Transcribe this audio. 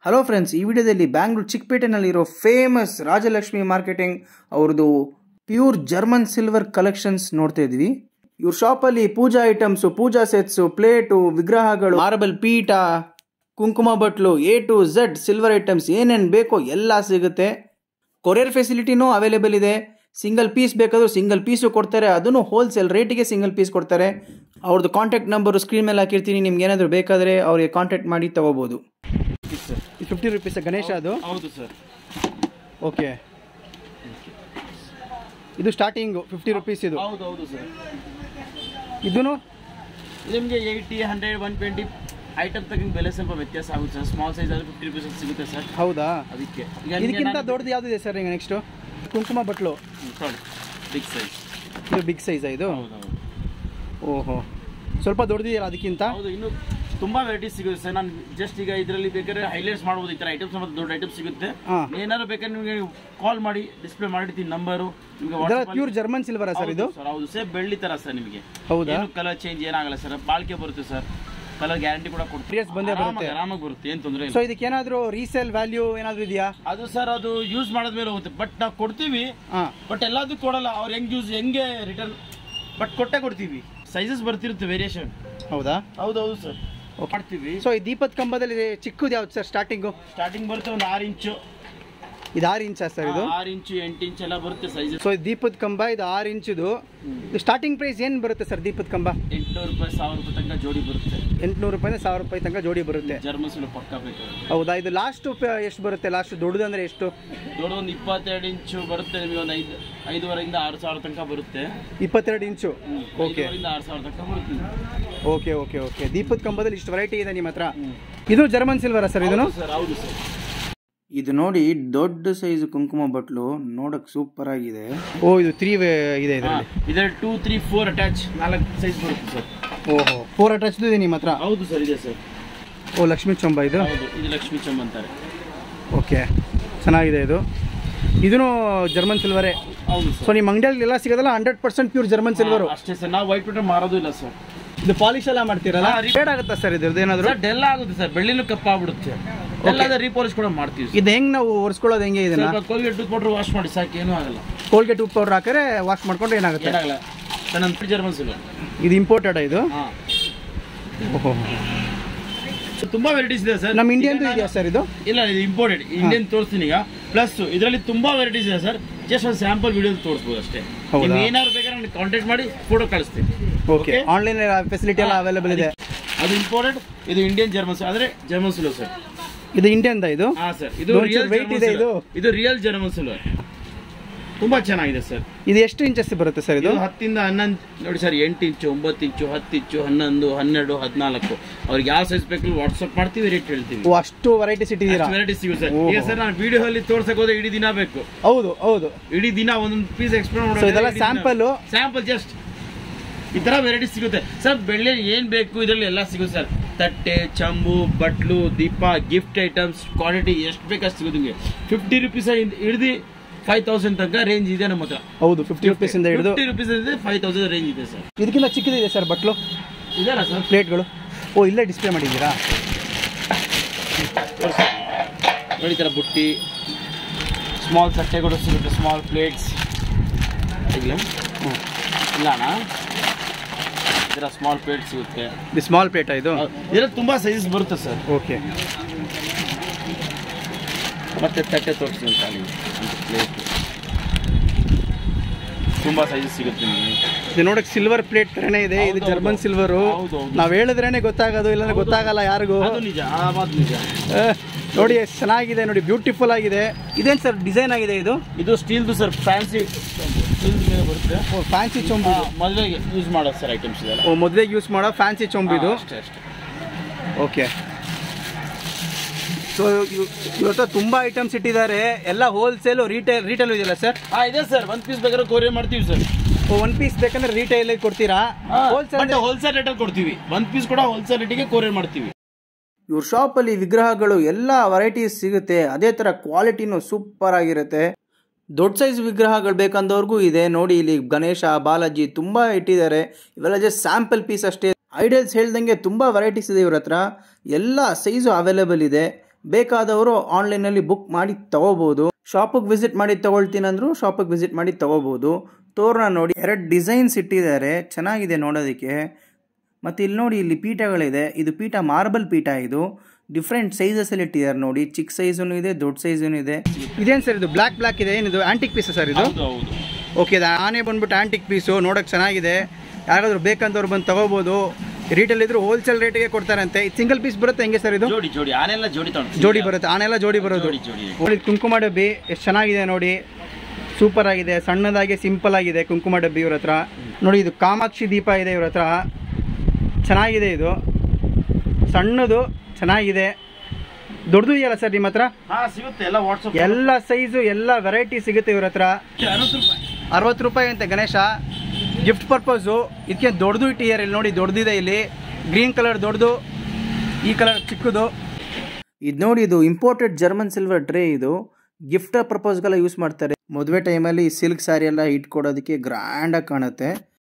Hello friends ಈ ವಿಡಿಯೋದಲ್ಲಿ ಬ್ಯಾಂಗ್ಳೂರು ಚಿಕ್ಕಪೇಟೆನಲ್ಲಿರೋ ಫೇಮಸ್ ರಾಜಲಕ್ಷ್ಮಿ ಮಾರ್ಕೆಟಿಂಗ್ ಅವ್ರದ್ದು ಪ್ಯೂರ್ ಜರ್ಮನ್ ಸಿಲ್ವರ್ ಕಲೆಕ್ಷನ್ಸ್ ನೋಡ್ತಾ ಇದ್ವಿ ಇವ್ರ ಶಾಪಲ್ಲಿ ಪೂಜಾ ಐಟಮ್ಸು ಪೂಜಾ ಸೆಟ್ಸು ಪ್ಲೇಟು ವಿಗ್ರಹಗಳು ಮಾರ್ಬಲ್ ಪೀಠ ಕುಂಕುಮ ಬಟ್ಲು A to Z silver items ಏನೇನು ಬೇಕೋ ಎಲ್ಲ ಸಿಗುತ್ತೆ ಕೊರಿಯರ್ ಫೆಸಿಲಿಟಿನೂ ಅವೈಲೇಬಲ್ ಇದೆ ಸಿಂಗಲ್ ಪೀಸ್ ಬೇಕಾದರೂ ಸಿಂಗಲ್ ಪೀಸು ಕೊಡ್ತಾರೆ ಅದನ್ನು ಹೋಲ್ಸೇಲ್ ರೇಟಿಗೆ ಸಿಂಗಲ್ ಪೀಸ್ ಕೊಡ್ತಾರೆ ಅವ್ರದ್ದು ಕಾಂಟ್ಯಾಕ್ಟ್ ನಂಬರು ಸ್ಕ್ರೀನ್ ಮೇಲೆ ಹಾಕಿರ್ತೀನಿ ನಿಮ್ಗೆ ಏನಾದರೂ ಬೇಕಾದರೆ ಅವ್ರಿಗೆ ಕಾಂಟ್ಯಾಕ್ಟ್ ಮಾಡಿ ತಗೋಬೋದು ಫಿಫ್ಟಿ ರುಪೀಸ್ ಗಣೇಶ ಅದು ಹೌದು ಸರ್ ಓಕೆ ಇದು ಸ್ಟಾರ್ಟಿಂಗು ಫಿಫ್ಟಿ ರುಪೀಸ್ ಇದು ಹೌದು ಹೌದು ಸರ್ ಇದೂ ನಿಮಗೆ eighty hundred one twenty item ತಗೊಂಡು ಬೆಲೆ ಸ್ವಲ್ಪ ವ್ಯತ್ಯಾಸ ಆಗುತ್ತೆ ಸರ್ ಸ್ಮಾಲ್ ಸೈಜ್ ಆದರೆ ಫಿಫ್ಟಿ ರುಪೀಸ್ ಸಿಗುತ್ತೆ ಸರ್ ಹೌದಾ ಅದಕ್ಕೆ ಈಗ ಇದಕ್ಕಿಂತ ದೊಡ್ಡದು ಯಾವುದಿದೆ ಸರ್ ಈಗ ನೆಕ್ಸ್ಟು ಕುಂಕುಮ ಬಟ್ಲು ಬಿಗ್ ಸೈಜ್ ಇದು ಬಿಗ್ ಸೈಜಾ ಇದು ಹೌದು ಹೌದು ಓಹೋ ಸ್ವಲ್ಪ ದೊಡ್ಡದಿದೆಯಲ್ಲ ಅದಕ್ಕಿಂತ ಹೌದು ಇನ್ನು ತುಂಬಾ ವೆರೈಟೀಸ್ ಸಿಗುತ್ತೆ ಸರ್ ನಾನು ಜಸ್ಟ್ ಈಗ ಇದರಲ್ಲಿ ಬೇಕಾದ್ರೆ ಹೈಲೈಟ್ಸ್ ಮಾಡ್ಬೋದು ಈ ಥರ ಐಟಮ್ಸ್ ಮತ್ತೆ ದೊಡ್ಡ ಐಟಮ್ಸ್ ಸಿಗುತ್ತೆ ಹಾ. ಏನಾದ್ರು ಬೇಕಾದ್ರೆ ನಿಮಗೆ ಕಾಲ್ ಮಾಡಿ ಡಿಸ್ಪ್ಲೇ ಮಾಡಿರ್ತೀನಿ ನಂಬರು ನಿಮಗೆ ಇದೆಲ್ಲ ಪ್ಯೂರ್ ಜರ್ಮನ್ ಸಿಲ್ವರಾ ಸರ್ ಇದು ಸರ್ ಹೌದು ಸೇಮ್ ಬೆಳ್ಳಿ ತರ ಸರ್ ನಿಮಗೆ ಹೌದಾ ಏನು ಕಲರ್ ಚೇಂಜ್ ಏನಾಗಲ್ಲ ಸರ್ ಬಾಳಿಕೆ ಬರುತ್ತೆ ಸರ್ ಕಲರ್ ಗ್ಯಾರಂಟಿ ಕೂಡ ಕೊಡ್ತೀವಿ Years ಬಂದೇ ಬರುತ್ತೆ. ಆರಾಮಾಗಿ ಬರುತ್ತೆ ಏನು ತೊಂದರೆ ಸೊ ಇಲ್ಲ ಇದಕ್ಕೆ ಏನಾದರೂ ರೀಸೇಲ್ ವ್ಯಾಲ್ಯೂ ಏನಾದರೂ ಇದೆಯಾ ಅದು ಸರ್ ಅದು ಯೂಸ್ ಮಾಡಿದ್ಮೇಲೆ ಹೋಗುತ್ತೆ ಬಟ್ ನಾವು ಕೊಡ್ತೀವಿ ಹಾಂ ಬಟ್ ಎಲ್ಲದಕ್ಕೂ ಕೊಡಲ್ಲ ಅವ್ರು ಹೆಂಗ್ ಯೂಸ್ ಹೆಂಗೆ ರಿಟರ್ನ್ ಬಟ್ ಕೊಟ್ಟೆ ಕೊಡ್ತೀವಿ ಸೈಜಸ್ ಬರ್ತಿರುತ್ತೆ ವೇರಿಯೇಷನ್ ಹೌದಾ ಹೌದೌದು ಸರ್ ಮಾಡ್ತೀವಿ ಸೊ ಈ ದೀಪದ ಕಂಬದಲ್ಲಿ ಚಿಕ್ಕದು ಯಾವ್ದು ಸರ್ ಸ್ಟಾರ್ಟಿಂಗು ಸ್ಟಾರ್ಟಿಂಗ್ ಬರುತ್ತೆ ಒಂದು ಆರು ಇಂಚು ಇದು ಆರು ಇಂಚಾ ಸರ್ ಇದು ಆರು ಇಂಚು ಎಂಟು ಇಂಚ್ ಎಲ್ಲ ಬರುತ್ತೆ ಸೈಜಸ್ ಸೊ ದೀಪದ ಕಂಬ ಇದು ಆರು ಇಂಚಿದು ಸ್ಟಾರ್ಟಿಂಗ್ ಪ್ರೈಸ್ ಏನು ಬರುತ್ತೆ ಸರ್ ದೀಪದ ಕಂಬ ಎಂಟುನೂರು ರೂಪಾಯಿ ಸಾವಿರ ರೂಪಾಯಿ ತನಕ ಜೋಡಿ ಬರುತ್ತೆ ಎಂಟುನೂರು ರೂಪಾಯಿಂದ ಸಾವಿರ ರೂಪಾಯಿ ತನಕ ಜೋಡಿ ಬರುತ್ತೆ ಜರ್ಮನ್ ಸುಳ್ಳು ಪಕ್ಕ ಬೇಕು ಹೌದಾ ಇದು ಲಾಸ್ಟ್ ಎಷ್ಟು ಬರುತ್ತೆ ಲಾಸ್ಟ್ ದೊಡ್ಡದಂದ್ರೆ ಎಷ್ಟು ದೊಡ್ಡದೊಂದು ಇಪ್ಪತ್ತೆರಡು ಇಂಚು ಬರುತ್ತೆ ನಿಮಗೆ ಒಂದು ಐದು ಐದುವರೆಯಿಂದ ಆರು ಸಾವಿರ ತನಕ ಬರುತ್ತೆ ಇಪ್ಪತ್ತೆರಡು ಇಂಚು ಓಕೆ ಐದುವರೆಯಿಂದ ಆರು ಸಾವಿರ ತನಕ ಬರುತ್ತೆ ಓಕೆ ಓಕೆ ಓಕೆ ದೀಪದ ಕಂಬದಲ್ಲಿ ಇಷ್ಟು ವೆರೈಟಿ ಇದೆ ನಿಮ್ಮ ಹತ್ರ ಇದು ಜರ್ಮನ್ ಸಿಲ್ವರಾ ಸರ್ ಇದನ್ನು ಸರ್ ಹೌದು ಸರ್ ಇದು ನೋಡಿ ದೊಡ್ಡ ಸೈಜ್ ಕುಂಕುಮ ಬಟ್ಲು ನೋಡಕ್ ಸೂಪರ್ ಆಗಿದೆ ಓ ಇದು ತ್ರೀ ಇದೆ ಇದರಲ್ಲಿ ಇದರಲ್ಲಿ ಟೂ ತ್ರೀ ಫೋರ್ ಅಟ್ಯಾಚ್ ನಾಲ್ಕು ಸೈಜ್ ಬರುತ್ತೆ ಸರ್ ಓಹೋ ಫೋರ್ ಅಟ್ಯಾಚ್ ಇದೆ ನಿಮ್ಮ ಹತ್ರ ಹೌದು ಸರ್ ಇದೆ ಸರ್ ಓ ಲಕ್ಷ್ಮೀ ಚೊಂಬ ಇದು ಹೌದು ಇದು ಲಕ್ಷ್ಮೀ ಚಮ್ ಅಂತಾರೆ ಓಕೆ ಚೆನ್ನಾಗಿದೆ ಇದು ಇದೂ ಜರ್ಮನ್ ಸಿಲ್ವರೇ ಹೌದು ಸೊ ನಿಮ್ಮ ಅಂಗಡಿಯಲ್ಲಿ ಎಲ್ಲ ಸಿಗೋದಲ್ಲ hundred percent pure German silver ಅಷ್ಟೇ ಸರ್ ನಾವು ವೈಟ್ ಬಿಟ್ರೆ ಮಾರೋದು ಇಲ್ಲ ಸರ್ ಇದು ಪಾಲಿಶ್ ಎಲ್ಲ ಮಾಡ್ತೀರಲ್ಲ ಹಾ, ರೀ- ರೇಟ್ ಆಗುತ್ತಾ ಸರ್ ಇದ್ರದ್ದು ಏನಾದರೂ ಸರ್ ಡೆಲ್ ಆಗುತ್ತೆ ಸರ್ ಬೆಳ್ಳಿನೂ ಕಪ್ಪಾಗ್ಬಿಡುತ್ತೆ ಎಲ್ಲ ರೀಪಾಲಿಶ್ ಕೂಡ ಮಾಡ್ತೀವಿ ಇದು ಹೆಂಗ್ ನಾವು ಒರೆಸ್ಕೊಳ್ಳೋದು ಹೆಂಗೆ ಇದನ್ನ ಸ್ವಲ್ಪ ಕೋಲ್ಗೇಟ್ ಟೂತ್ ಪೌಡರ್ ವಾಶ್ ಮಾಡಿ ಸಾಕು ಏನೂ ಆಗಲ್ಲ ಕೋಲ್ಗೇಟ್ ಉಪ್ಪು ಪೌಡರ್ ಹಾಕಿದ್ರೆ ವಾಶ್ ಮಾಡ್ಕೊಂಡ್ರೆ ಏನಾಗುತ್ತೆ ಏನಾಗಲ್ಲ ಸರ್ ನನ್ನ ಜರ್ಮನ್ ಸಿಲ್ವ ಇದು ಇಂಪೋರ್ಟೆಡ್ ಇದು ಹಾಂ ಓಹೋ ತುಂಬಾ ವೆರೈಟೀಸ್ ಇದೆ ಸರ್ ನಮ್ಮ ಇಂಡಿಯನ್ದು ಇದೆಯಾ ಸರ್ ಇದು ಇಲ್ಲ ಇದು ಇಂಪೋರ್ಟೆಡ್ ಇಂಡಿಯನ್ ತೋರಿಸ್ತೀನಿ ಈಗ ಪ್ಲಸ್ ಇದರಲ್ಲಿ ತುಂಬಾ ವೆರೈಟೀಸ್ ಇದೆ ಸರ್ ಜಸ್ಟ್ ಒಂದು ಸ್ಯಾಂಪಲ್ ವಿಡಿಯೋ ತೋರಿಸ್ಬೋದು ಅಷ್ಟೇ ಹೌದಾ? ನಿಮ್ಗೆ ಏನಾದ್ರು ಬೇಕಾದ್ರೆ ನನಗೆ ಕಾಂಟ್ಯಾಕ್ಟ್ ಮಾಡಿ ಫೋಟೋ ಕಳಿಸ್ತೀನಿ ಓಕೆ ಆನ್ಲೈನ್ ಫೆಸಿಲಿಟಿ ಎಲ್ಲ ಅವೈಲೇಬಲ್ ಇದೆ ಅದು ಇಂಪೋರ್ಟೆಡ್ ಇದು ಇಂಡಿಯನ್ ಜರ್ಮನ್ ಅಂದ್ರೆ ಜರ್ಮನ್ ಸಿಲ್ವರ್ ಸರ್ ಇದು ಇಂಡಿಯನ್ದ ಇದು ಹಾ ಸರ್ ಇದು ಒಂಚೂರು ರಿಯಲ್ weight ಇದೆ ಇದು. ಇದು ರಿಯಲ್ ಜರ್ಮನ್ ಸಿಲ್ವರ್ ತುಂಬಾ ಚೆನ್ನಾಗಿದೆ ಸರ್ ಇದು ಎಷ್ಟು ಇಂಚಸ್ ಬರುತ್ತೆ ಸರ್ ಇದು ಇದು ಹತ್ತಿಂದ ಹನ್ನೊಂದು ನೋಡಿ ಸರ್ ಎಂಟು ಇಂಚು ಒಂಬತ್ತು ಇಂಚು ಹತ್ತು ಇಂಚು ಹನ್ನೊಂದು ಹನ್ನೆರಡು ಹದಿನಾಲ್ಕು ಅವ್ರಿಗೆ ಯಾವ ಸೈಜ್ ಬೇಕು ವಾಟ್ಸಪ್ ಮಾಡ್ತೀವಿ ರೇಟ್ ಹೇಳ್ತೀವಿ ಓ, ಅಷ್ಟು ವೆರೈಟೀಸ್ ಇಟ್ಟಿದ್ದೀರಾ ವೆರೈಟಿ ಸಿಗುತ್ತೆ ಸರ್ ಓಹೋ. ಈಗ ಸರ್ ನಾನು ವಿಡಿಯೋ ಅಲ್ಲಿ ತೋರ್ಸಕ್ ಹೋದ್ರೆ ಇಡೀ ದಿನ ಬೇಕು ಹೌದು ಹೌದು ಇಡೀ ದಿನ ಒಂದೊಂದು ಪೀಸ್ ಎಕ್ಸ್ಪ್ಲೇನ್ ಸೊ ಇದೆಲ್ಲ ಸ್ಯಾಂಪಲ್ ಸ್ಯಾಂಪಲ್ ಜಸ್ಟ್ ಈ ತರ ವೆರೈಟಿ ಸಿಗುತ್ತೆ ಸರ್ ಬೆಳ್ಳಿ ಏನ್ ಬೇಕು ಇದರಲ್ಲಿ ಎಲ್ಲ ಸಿಗುತ್ತೆ ಸರ್ ತಟ್ಟೆ ಚಂಬು ಬಟ್ಲು ದೀಪ ಗಿಫ್ಟ್ ಐಟಮ್ಸ್ ಕ್ವಾಲಿಟಿ ಎಷ್ಟು ಬೇಕಷ್ಟು ಸಿಗುತ್ತೆ ನಿಮಗೆ ಫಿಫ್ಟಿ ರುಪೀಸ್ ಹಿಡಿದು ಫೈವ್ ತೌಸಂಡ್ ತನಕ ರೇಂಜ್ ಇದೆ ನಮ್ಮ ಹತ್ರ ಹೌದು ಫಿಫ್ಟಿ ರುಪೀಸ್ ಇಂದ ಹಿಡಿದು ಫಿಫ್ಟಿ ರುಪೀಸ್ ಇದೆ ಫೈವ್ ತೌಸಂಡ್ ರೇಂಜ್ ಇದೆ ಸರ್ ಇದಕ್ಕಿಂತ ಚಿಕ್ಕದಿದೆ ಸರ್ ಬಟ್ಲು ಇದೆಲ್ಲ ಸರ್ ಪ್ಲೇಟ್ಗಳು ಓ ಇಲ್ಲೇ ಡಿಸ್ಪ್ಲೇ ಮಾಡಿದ್ದೀರಾ ನೋಡಿ ಈ ಥರ ಬುಟ್ಟಿ ಸ್ಮಾಲ್ ತಟ್ಟೆಗಳು ಸಿಗುತ್ತೆ ಸ್ಮಾಲ್ ಪ್ಲೇಟ್ಸ್ ಇಲ್ಲ ಇಲ್ಲ ಅಣ್ಣ ಈ ಥರ ಸ್ಮಾಲ್ ಪ್ಲೇಟ್ ಸಿಗುತ್ತೆ ಇದು ಸ್ಮಾಲ್ ಪ್ಲೇಟಾ ಇದು ಇದರಲ್ಲಿ ತುಂಬಾ ಸೈಜಸ್ ಬರುತ್ತೆ ಸರ್ ಓಕೆ ಮತ್ತೆ ತಟ್ಟೆ ತೋರಿಸ್ತೀನಿ ಅಂತ ನೀವು ಪ್ಲೇಟ್ ತುಂಬಾ ಸೈಜಸ್ ಸಿಗುತ್ತೆ ನಿಮಗೆ ಇದು ನೋಡಕ್ ಸಿಲ್ವರ್ ಪ್ಲೇಟ್ ತರನೇ ಇದೆ ಇದು ಹೌದು, ಜರ್ಮನ್ ಹೌದು. ಸಿಲ್ವರು ಹೌದು, ಹೌದು. ನಾವ್ ಹೇಳಿದ್ರೇನೆ ಗೊತ್ತಾಗೋದು ಇಲ್ಲಾಂದ್ರೆ ಗೊತ್ತಾಗಲ್ಲ ಯಾರಿಗೂ ಅದು ನಿಜ ಆ ಮಾತು ನಿಜ ಆ, ನೋಡಿ ಎಷ್ಟು ಚೆನ್ನಾಗಿದೆ ನೋಡಿ ಬ್ಯೂಟಿಫುಲ್ ಆಗಿದೆ ಇದೇನ್ ಸರ್ ಡಿಸೈನ್ ಆಗಿದೆ ಇದು ಇದು ಸ್ಟೀಲ್ದು ಸರ್ ಫ್ಯಾನ್ಸಿ ಸ್ಟೀಲ್ ಮೇಲೆ ಬರುತ್ತೆ ಫ್ಯಾನ್ಸಿ ಚೊಂಬು ಇದು. ಮದುವೆಗೆ ಯೂಸ್ ಮಾಡೋದು ಸರ್ ಐಟಮ್ಸ್ ಇದೆಲ್ಲ ಓ ಮದುವೆಗೆ ಯೂಸ್ ಮಾಡೋ ಫ್ಯಾನ್ಸಿ ಚೊಂಬು ಇದು ಹಾ, ಅಷ್ಟೇ ಅಷ್ಟೇ ಓಕೆ ಸೊ ಇವತ್ತು ತುಂಬಾ ಐಟಮ್ಸ್ ಇಟ್ಟಿದ್ದಾರೆ ಎಲ್ಲ ಹೋಲ್ಸೇಲ್ ರಿಟೇಲ್ ರಿಟೇಲ್ ಇದೆಯಲ್ಲ ಸರ್ ಹಾ ಇದೆ ಸರ್ ಒಂದ್ ಪೀಸ್ ಬೇಕಾದ್ರೆ ಕೊರಿಯರ್ ಮಾಡ್ತೀವಿ ಸರ್ ಒನ್ ಪೀಸ್ ಬೇಕಂದ್ರೆ ರಿಟೇಲ್ ಕೊಡ್ತೀರಾ ಬಟ್ ಹೋಲ್ಸೇಲ್ ಹೋಲ್ಸೇಲ್ ರೇಟಲ್ಲಿ ಕೊಡ್ತೀವಿ ಒಂದ್ ಪೀಸ್ ಕೂಡ ಹೋಲ್ಸೇಲ್ ರೇಟಿಗೆ ಕೊರಿಯರ್ ಮಾಡ್ತೀವಿ ಇವ್ರ ಶಾಪಲ್ಲಿ ವಿಗ್ರಹಗಳು ಎಲ್ಲ ವೆರೈಟೀಸ್ ಸಿಗುತ್ತೆ ಅದೇ ಥರ ಕ್ವಾಲಿಟಿನೂ ಸೂಪರ್ ಆಗಿರುತ್ತೆ ದೊಡ್ಡ ಸೈಜ್ ವಿಗ್ರಹಗಳು ಬೇಕಂದವ್ರಿಗೂ ಇದೆ ನೋಡಿ ಇಲ್ಲಿ ಗಣೇಶ ಬಾಲಾಜಿ ತುಂಬ ಇಟ್ಟಿದ್ದಾರೆ ಇವೆಲ್ಲ ಜಸ್ಟ್ ಸ್ಯಾಂಪಲ್ ಪೀಸ್ ಅಷ್ಟೇ ಐಡಲ್ಸ್ ಹೇಳ್ದಂಗೆ ತುಂಬ ವೆರೈಟೀಸ್ ಇದೆ ಇವ್ರ ಹತ್ರ ಎಲ್ಲ ಸೈಜು ಅವೈಲೇಬಲ್ ಇದೆ ಬೇಕಾದವರು ಆನ್ಲೈನಲ್ಲಿ ಬುಕ್ ಮಾಡಿ ತಗೋಬೋದು ಶಾಪಿಗೆ ವಿಸಿಟ್ ಮಾಡಿ ತಗೊಳ್ತೀನಿ ಅಂದ್ರು ಶಾಪಿಗೆ ವಿಸಿಟ್ ಮಾಡಿ ತಗೋಬೋದು ತೋರಣ ನೋಡಿ ಎರಡು ಡಿಸೈನ್ಸ್ ಇಟ್ಟಿದ್ದಾರೆ ಚೆನ್ನಾಗಿದೆ ನೋಡೋದಕ್ಕೆ ಮತ್ತು ಇಲ್ಲಿ ನೋಡಿ ಇಲ್ಲಿ ಪೀಠಗಳಿದೆ ಇದು ಪೀಠ ಮಾರ್ಬಲ್ ಪೀಠ ಇದು ಡಿಫ್ರೆಂಟ್ ಸೈಜಸಲ್ಲಿ ಇಟ್ಟಿದ್ದಾರೆ ನೋಡಿ ಚಿಕ್ಕ ಸೈಜೂ ಇದೆ ದೊಡ್ಡ ಸೈಜೂ ಇದೆ ಇದೇನು ಸರ್ ಇದು ಬ್ಲ್ಯಾಕ್ ಬ್ಲ್ಯಾಕ್ ಇದೆ ಏನಿದು ಆಂಟಿಕ್ ಪೀಸ್ ಸರ್ ಇದು ಹೌದು ಹೌದು ಓಕೆ ಇದು ಆನೆ ಬಂದ್ಬಿಟ್ಟು ಆಂಟಿಕ್ ಪೀಸು ನೋಡೋಕೆ ಚೆನ್ನಾಗಿದೆ ಯಾರಾದರೂ ಬೇಕಂತವ್ರು ಬಂದು ತಗೋಬೋದು ರಿಟೇಲ್ ಇದ್ರು ಹೋಲ್ಸೇಲ್ ರೇಟಿಗೆ ಕೊಡ್ತಾರಂತೆ ಇದು ಸಿಂಗಲ್ ಪೀಸ್ ಬರುತ್ತೆ ಹೆಂಗೆ ಸರ್ ಇದು ಜೋಡಿ ಜೋಡಿ ಆನೆಲ್ಲ ಜೋಡಿ ತಗೊಂಡು ಜೋಡಿ ಬರುತ್ತೆ ಆನೆಲ್ಲ ಜೋಡಿ ಬರೋದು ಜೋಡಿ ಜೋಡಿ ನೋಡಿ ಕುಂಕುಮ ಡಬ್ಬಿ ಎಷ್ಟು ಚೆನ್ನಾಗಿದೆ ನೋಡಿ ಸೂಪರ್ ಆಗಿದೆ ಸಣ್ಣದಾಗಿ ಸಿಂಪಲ್ ಆಗಿದೆ ಕುಂಕುಮ ಡಬ್ಬಿ ಇವ್ರ ಹತ್ರ ನೋಡಿ ಇದು ಕಾಮಾಕ್ಷಿ ದೀಪ ಇದೆ ಇವ್ರ ಹತ್ರ ಚೆನ್ನಾಗಿದೆ ಇದು ಸಣ್ಣದು ಚೆನ್ನಾಗಿದೆ ದೊಡ್ಡದು ಇದೆಯಲ್ಲ ಸರ್ ನಿಮ್ಮ ಹತ್ರ ಹಾ ಸಿಗುತ್ತೆ ಎಲ್ಲ ವಾಟ್ಸಪ್ ಎಲ್ಲ ಸೈಜು ಎಲ್ಲ ವೆರೈಟಿ ಸಿಗುತ್ತೆ ಇವ್ರ ಹತ್ರ ಅರವತ್ತು ರೂಪಾಯಿ ಅರವತ್ತು ರೂಪಾಯಿ ಅಂತೆ ಗಣೇಶ ಗಿಫ್ಟ್ ಪರ್ಪಸು ಇದಕ್ಕೆ ದೊಡ್ಡದು ಇಟ್ಟಿದ್ದಾರೆ ಇಲ್ಲಿ ನೋಡಿ ದೊಡ್ಡದಿದೆ ಇಲ್ಲಿ ಗ್ರೀನ್ ಕಲರ್ ದೊಡ್ಡದು ಈ ಕಲರ್ ಚಿಕ್ಕದು ಇದು ನೋಡಿ ಇದು ಇಂಪೋರ್ಟೆಡ್ ಜರ್ಮನ್ ಸಿಲ್ವರ್ ಟ್ರೇ ಇದು ಗಿಫ್ಟ್ ಪರ್ಪಸ್ಗೆಲ್ಲ ಯೂಸ್ ಮಾಡ್ತಾರೆ ಮದುವೆ ಟೈಮಲ್ಲಿ ಸಿಲ್ಕ್ ಸ್ಯಾರಿ ಎಲ್ಲ ಇಟ್ಕೊಡೋದಕ್ಕೆ ಗ್ರ್ಯಾಂಡಾಗಿ ಕಾಣುತ್ತೆ